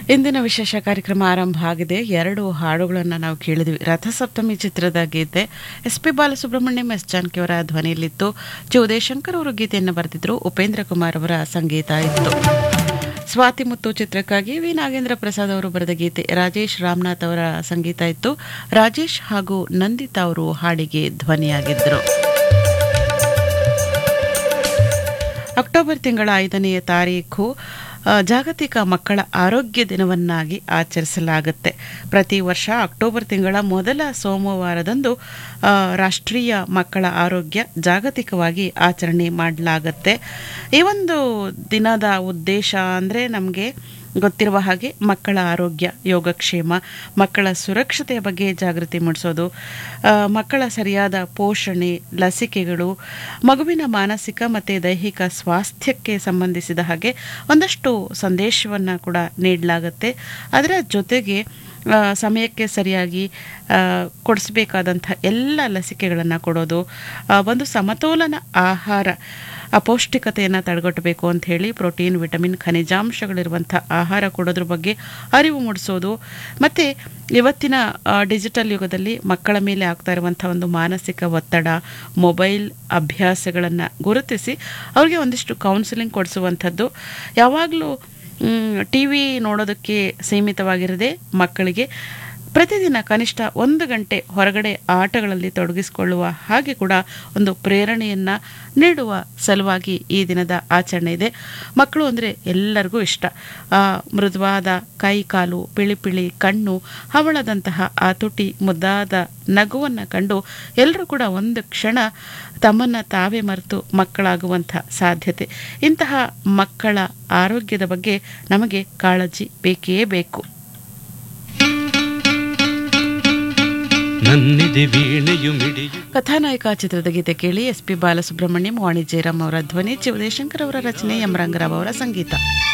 ಇಂದಿನ ವಿಶೇಷ ಕಾರ್ಯಕ್ರಮ ಆರಂಭ ಆಗಿದೆ ಎರಡು ಹಾಡುಗಳನ್ನು ನಾವು ಕೇಳಿದ್ವಿ ರಥಸಪ್ತಮಿ ಚಿತ್ರದ ಗೀತೆ S P Balasubrahmanyam S Janaki ಅವರ ಧ್ವನಿಯಲ್ಲಿತ್ತು ಜಿ ಉದಯಶಂಕರ್ ಅವರು ಗೀತೆಯನ್ನು ಬರೆದಿದ್ರು ಉಪೇಂದ್ರ ಕುಮಾರ್ ಅವರ ಸಂಗೀತ ಇತ್ತು ಸ್ವಾತಿ ಮುತ್ತು ಚಿತ್ರಕ್ಕಾಗಿ ವಿ ನಾಗೇಂದ್ರ ಪ್ರಸಾದ್ ಅವರು ಬರೆದ ಗೀತೆ ರಾಜೇಶ್ ರಾಮನಾಥ್ ಅವರ ಸಂಗೀತ ಇತ್ತು ರಾಜೇಶ್ ಹಾಗೂ ನಂದಿತಾ ಅವರು ಹಾಡಿಗೆ ಧ್ವನಿಯಾಗಿದ್ದರು ಅಕ್ಟೋಬರ್ ತಿಂಗಳ ಐದನೆಯ ತಾರೀಖು ಆ, ಜಾಗತಿಕ ಮಕ್ಕಳ ಆರೋಗ್ಯ ದಿನವನ್ನಾಗಿ ಆಚರಿಸಲಾಗುತ್ತೆ ಪ್ರತಿ ವರ್ಷ ಅಕ್ಟೋಬರ್ ತಿಂಗಳ ಮೊದಲ ಸೋಮವಾರದಂದು ಆ, ರಾಷ್ಟ್ರೀಯ ಮಕ್ಕಳ ಆರೋಗ್ಯ ಜಾಗತಿಕವಾಗಿ ಆಚರಣೆ ಮಾಡಲಾಗುತ್ತೆ ಈ ಒಂದು ದಿನದ ಉದ್ದೇಶ ಅಂದರೆ ನಮಗೆ ಗೊತ್ತಿರುವ ಹಾಗೆ ಮಕ್ಕಳ ಆರೋಗ್ಯ ಯೋಗಕ್ಷೇಮ ಮಕ್ಕಳ ಸುರಕ್ಷತೆಯ ಬಗ್ಗೆ ಜಾಗೃತಿ ಮೂಡಿಸೋದು ಆ, ಮಕ್ಕಳ ಸರಿಯಾದ ಪೋಷಣೆ ಲಸಿಕೆಗಳು ಮಗುವಿನ ಮಾನಸಿಕ ಮತ್ತು ದೈಹಿಕ ಸ್ವಾಸ್ಥ್ಯಕ್ಕೆ ಸಂಬಂಧಿಸಿದ ಹಾಗೆ ಒಂದಷ್ಟು ಸಂದೇಶವನ್ನು ಕೂಡ ನೀಡಲಾಗುತ್ತೆ ಅದರ ಜೊತೆಗೆ ಆ, ಸಮಯಕ್ಕೆ ಸರಿಯಾಗಿ ಆ, ಕೊಡಿಸ್ಬೇಕಾದಂಥ ಎಲ್ಲ ಲಸಿಕೆಗಳನ್ನು ಕೊಡೋದು ಆ, ಒಂದು ಸಮತೋಲನ ಆಹಾರ ಅಪೌಷ್ಟಿಕತೆಯನ್ನು ತಡೆಗಟ್ಟಬೇಕು ಅಂತ ಹೇಳಿ ಪ್ರೋಟೀನ್ ವಿಟಮಿನ್ ಖನಿಜಾಂಶಗಳಿರುವಂಥ ಆಹಾರ ಕೊಡೋದ್ರ ಬಗ್ಗೆ ಅರಿವು ಮೂಡಿಸೋದು ಮತ್ತು ಇವತ್ತಿನ ಆ, ಡಿಜಿಟಲ್ ಯುಗದಲ್ಲಿ ಮಕ್ಕಳ ಮೇಲೆ ಆಗ್ತಾ ಇರುವಂಥ ಒಂದು ಮಾನಸಿಕ ಒತ್ತಡ ಮೊಬೈಲ್ ಅಭ್ಯಾಸಗಳನ್ನು ಗುರುತಿಸಿ ಅವರಿಗೆ ಒಂದಿಷ್ಟು ಕೌನ್ಸಿಲಿಂಗ್ ಕೊಡಿಸುವಂಥದ್ದು ಯಾವಾಗಲೂ ಟಿ ವಿ ನೋಡೋದಕ್ಕೆ ಸೀಮಿತವಾಗಿರದೆ ಮಕ್ಕಳಿಗೆ ಪ್ರತಿದಿನ ಕನಿಷ್ಠ ಒಂದು ಗಂಟೆ ಹೊರಗಡೆ ಆಟಗಳಲ್ಲಿ ತೊಡಗಿಸಿಕೊಳ್ಳುವ ಹಾಗೆ ಕೂಡ ಒಂದು ಪ್ರೇರಣೆಯನ್ನು ನೀಡುವ ಸಲುವಾಗಿ ಈ ದಿನದ ಆಚರಣೆ ಇದೆ ಮಕ್ಕಳು ಅಂದರೆ ಎಲ್ಲರಿಗೂ ಇಷ್ಟ ಆ ಮೃದುವಾದ ಕೈ ಕಾಲು ಪಿಳಿ ಪಿಳಿ ಕಣ್ಣು ಹವಳದಂತಹ ಆ ತುಟಿ ಮುದ್ದಾದ ನಗುವನ್ನು ಕಂಡು ಎಲ್ಲರೂ ಕೂಡ ಒಂದು ಕ್ಷಣ ತಮ್ಮನ್ನು ತಾವೇ ಮರೆತು ಮಕ್ಕಳಾಗುವಂಥ ಸಾಧ್ಯತೆ ಇಂತಹ ಮಕ್ಕಳ ಆರೋಗ್ಯದ ಬಗ್ಗೆ ನಮಗೆ ಕಾಳಜಿ ಬೇಕೇ ಬೇಕು ನನ್ನಿದೆ ವೀಣೆಯು ಮಿಡಿಯು ಕಥಾನಾಯಕ ಚಿತ್ರದ ಗೀತೆ ಕೇಳಿ ಎಸ್ ಪಿ ಬಾಲಸುಬ್ರಹ್ಮಣ್ಯಂ ವಾಣಿ ಜಯರಾಮ್ ಅವರ ಧ್ವನಿ ಜಿ ಉದಯಶಂಕರ್ ಅವರ ರಚನೆ ಎಂ ರಂಗರಾವ್ ಅವರ ಸಂಗೀತ